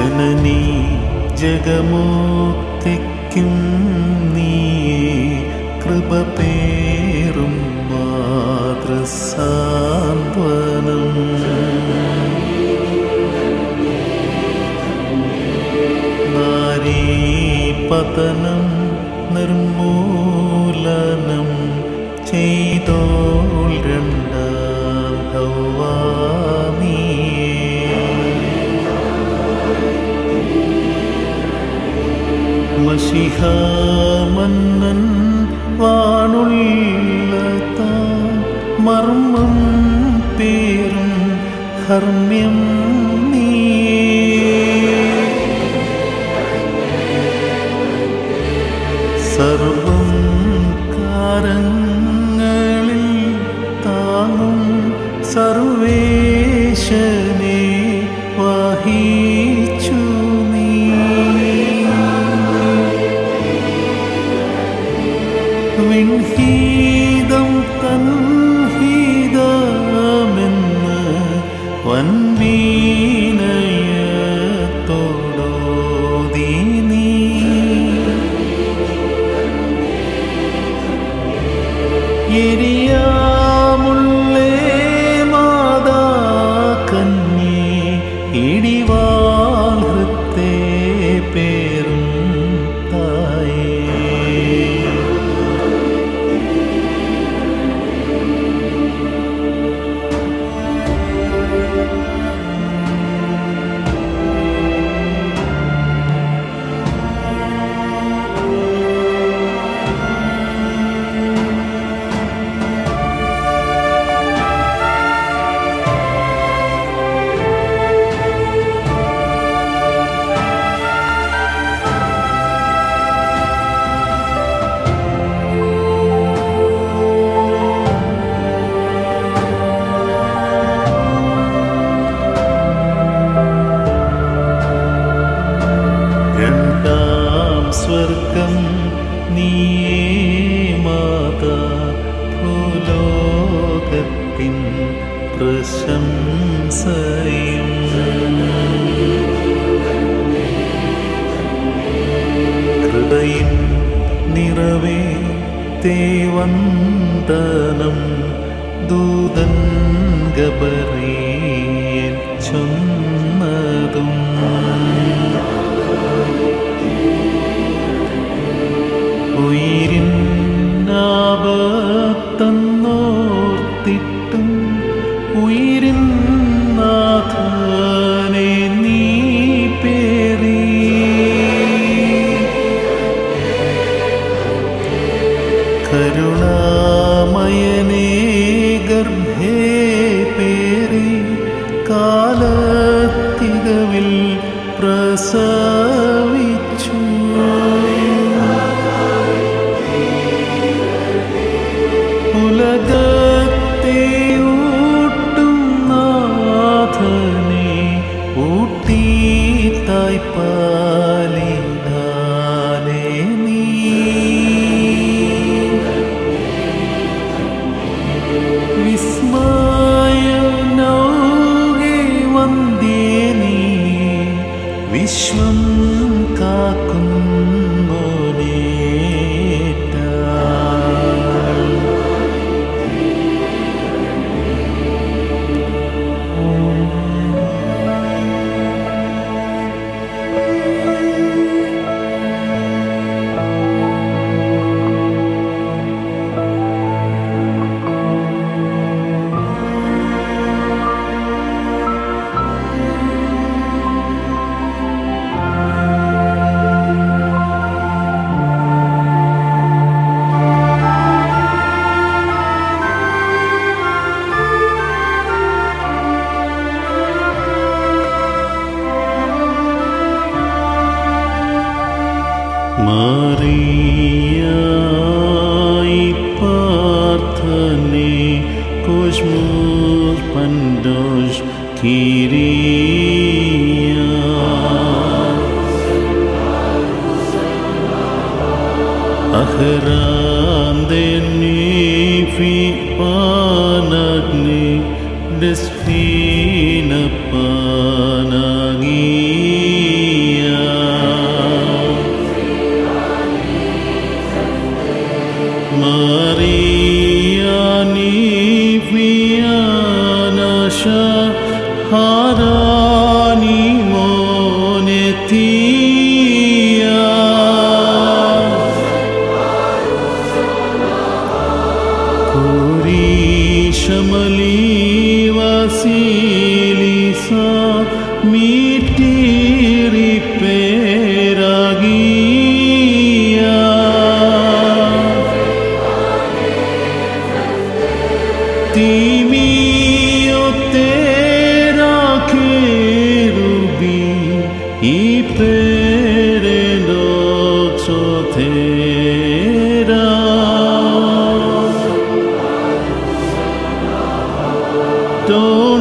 ജനനീ ജഗമോക്തിക്കും നീയേ കൃപ പേറും മാതൃസാന്ത്വനം നാരീപതനം നിർമൂലനം ചെയ്തോൾ രണ്ടാം ഹൗവാമിയേ മഷിഹാമന്നൻ വാണുള്ള താൻ മർമ്മം പേരും ഹർമ്മ്യം നീയേ സർവം കാരങ്ങളിൽ താങ്ങും സർവേശനെ വഹിച്ചു നീ വിൺഹീതം തൻഹീതമെന്ന് വൻവീനയത്തോടോതി നീ എരിയാമുള്ളേ മാതാ കന്യേ ഇടിവാൾ ഹൃത്തേ പേരും തായേ രണ്ടാം സ്വർഗം നീയേ മാതാ ഭൂലോകത്തിൻ പ്രശംസയും കൃപയിൻ നിറവേ തേവന്തനം ദൂതൻ ഗബറിയേൽ ചൊന്നതും ഉയിരിൻ ആപത്തന്നോർത്തിട്ടും ഉയിരിൻ നാഥനെ നീ പേറി കരുണാമയനേ ഗർഭേ പേറി കാലത്തികവിൽ പ്രസവിച്ചു ഉലകത്തെ ഊട്ടും നാഥനെ ഊട്ടി തായ്പാലിനാലെ നീ വിസ്മയനൗകെ വന്ദേ നീ വിശ്വം കാക്കുന്നോനേറ്റ Mariai Parthane Cosmos Pandosh Kyria Ahrandeni fi panagni Desfina panagi 하나님 원의 티야 കുരിശമലി വസീലിസ മീറ്റിരി പേരാകിയ Timio tera kerubi i pereno tera Do